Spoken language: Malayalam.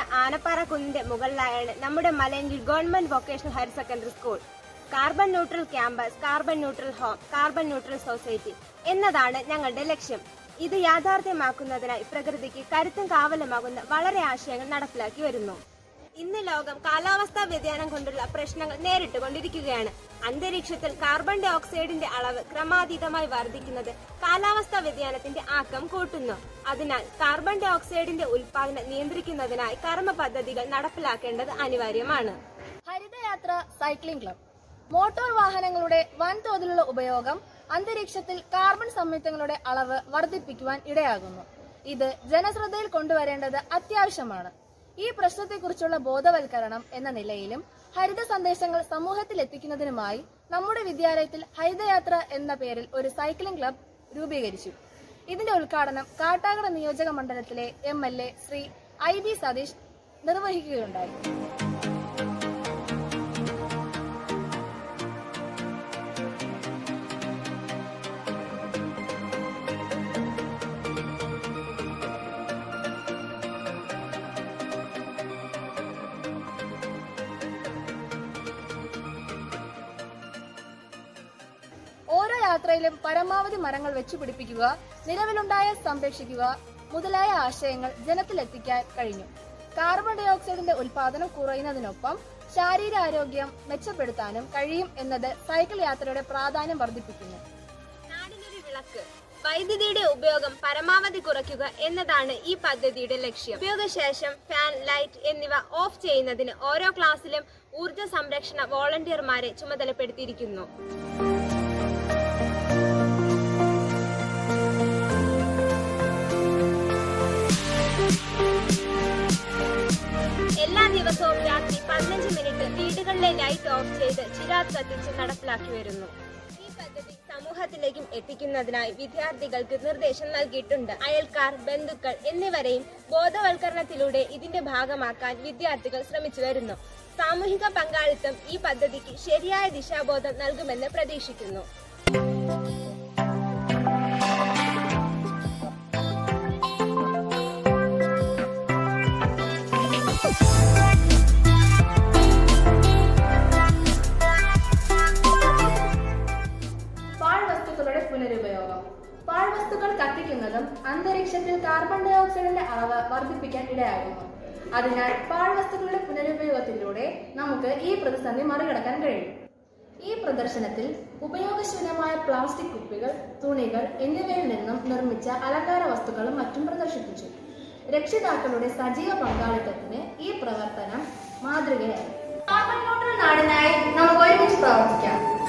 ആനപ്പാറ കുന്നിന്റെ മുകളിലായാണ് നമ്മുടെ മലയങ്കിൽ government vocational higher secondary school carbon neutral campus carbon neutral home carbon neutral society എന്നതാണ് ഞങ്ങളുടെ ലക്ഷ്യം ഇത് യാഥാർത്ഥ്യമാക്കുന്നതിനായി പ്രകൃതിക്ക് കരുത്തും കാവലുമാകുന്ന വളരെ ആശയങ്ങൾ നടപ്പിലാക്കി വരുന്നു ഇന്ന് ലോകം കാലാവസ്ഥാ വ്യതിയാനം കൊണ്ടുള്ള പ്രശ്നങ്ങൾ നേരിട്ടുകൊണ്ടിരിക്കുകയാണ് അന്തരീക്ഷത്തിൽ കാർബൺ ഡൈ ഓക്സൈഡിന്റെ അളവ് ക്രമാതീതമായി വർദ്ധിക്കുന്നത് കാലാവസ്ഥാ വ്യതിയാനത്തിന്റെ ആക്കം കൂട്ടുന്നു അതിനാൽ കാർബൺ ഡൈ ഓക്സൈഡിന്റെ ഉൽപാദനം നിയന്ത്രിക്കുന്നതിനായി കർമ്മ പദ്ധതികൾ നടപ്പിലാക്കേണ്ടത് അനിവാര്യമാണ് ഹരിതയാത്ര സൈക്ലിംഗ് ക്ലബ് മോട്ടോർ വാഹനങ്ങളുടെ വൻതോതിലുള്ള ഉപയോഗം അന്തരീക്ഷത്തിൽ കാർബൺ സംയുക്തങ്ങളുടെ അളവ് വർദ്ധിപ്പിക്കുവാൻ ഇടയാകുന്നു ഇത് ജനശ്രദ്ധയിൽ കൊണ്ടുവരേണ്ടത് അത്യാവശ്യമാണ് ഈ പ്രശ്നത്തെക്കുറിച്ചുള്ള ബോധവൽക്കരണം എന്ന നിലയിലും ഹരിത സന്ദേശങ്ങൾ സമൂഹത്തിൽ എത്തിക്കുന്നതിനുമായി നമ്മുടെ വിദ്യാലയത്തിൽ ഹരിതയാത്ര എന്ന പേരിൽ ഒരു സൈക്ലിംഗ് ക്ലബ് രൂപീകരിച്ചു ഇതിന്റെ ഉദ്ഘാടനം കാട്ടാക്കട നിയോജക മണ്ഡലത്തിലെ M L A Shri I B Sathish നിർവഹിക്കുകയുണ്ടായി ഓരോ യാത്രയിലും പരമാവധി മരങ്ങൾ വെച്ചു പിടിപ്പിക്കുക നിലവിലുണ്ടായ സംരക്ഷിക്കുക മുതലായ ആശയങ്ങൾ ജനത്തിലെത്തിക്കാൻ കഴിഞ്ഞു കാർബൺ ഡൈ ഓക്സൈഡിന്റെ ഉൽപാദനം കുറയുന്നതിനൊപ്പം ശാരീരാരോഗ്യം മെച്ചപ്പെടുത്താനും കഴിയും എന്നത് സൈക്കിൾ യാത്രയുടെ പ്രാധാന്യം വർദ്ധിപ്പിക്കുന്നു നാടിനൊരു വിളക്ക് വൈദ്യുതിയുടെ ഉപയോഗം പരമാവധി കുറയ്ക്കുക എന്നതാണ് ഈ പദ്ധതിയുടെ ലക്ഷ്യം ഉപയോഗശേഷം ഫാൻ ലൈറ്റ് എന്നിവ ഓഫ് ചെയ്യുന്നതിന് ഓരോ ക്ലാസ്സിലും ഊർജ്ജ സംരക്ഷണ വോളണ്ടിയർമാരെ ചുമതലപ്പെടുത്തിയിരിക്കുന്നു എല്ലാ ദിവസവും രാത്രി പതിനഞ്ച് മിനിറ്റ് വീടുകളിലെ ലൈറ്റ് ഓഫ് ചെയ്ത് ചിരാത് കത്തിച്ച് നടപ്പിലാക്കി വരുന്നു ഈ പദ്ധതി സമൂഹത്തിലേക്കും എത്തിക്കുന്നതിനായി വിദ്യാർത്ഥികൾക്ക് നിർദ്ദേശം നൽകിയിട്ടുണ്ട് അയൽക്കാർ ബന്ധുക്കൾ എന്നിവരെയും ബോധവൽക്കരണത്തിലൂടെ ഇതിന്റെ ഭാഗമാക്കാൻ വിദ്യാർത്ഥികൾ ശ്രമിച്ചു വരുന്നു സാമൂഹിക പങ്കാളിത്തം ഈ പദ്ധതിക്ക് ശരിയായ ദിശാബോധം നൽകുമെന്ന് പ്രതീക്ഷിക്കുന്നു പാഴ്വസ്തുക്കളുടെ പുനരുപയോഗം പാഴ്വസ്തുക്കൾ കത്തിക്കുന്നതും അന്തരീക്ഷത്തിൽ കാർബൺ ഡൈ ഓക്സൈഡിന്റെ അളവ് വർദ്ധിപ്പിക്കാൻ ഇടയാകുന്നു അതിനാൽ പാഴ്വസ്തുക്കളുടെ പുനരുപയോഗത്തിലൂടെ നമുക്ക് ഈ പ്രതിസന്ധി മറികടക്കാൻ കഴിയും ഈ പ്രദർശനത്തിൽ ഉപയോഗശൂന്യമായ പ്ലാസ്റ്റിക് കുപ്പികൾ തുണികൾ എന്നിവയിൽ നിന്നും നിർമ്മിച്ച അലങ്കാര വസ്തുക്കളും മറ്റും പ്രദർശിപ്പിച്ചു രക്ഷിതാക്കളുടെ സജീവ പങ്കാളിത്തത്തിന് ഈ പ്രവർത്തനം മാതൃകയായി കാർബൺ ന്യൂട്രൽ നാടിനായി നമുക്ക് ഒരുമിച്ച് പ്രവർത്തിക്കാം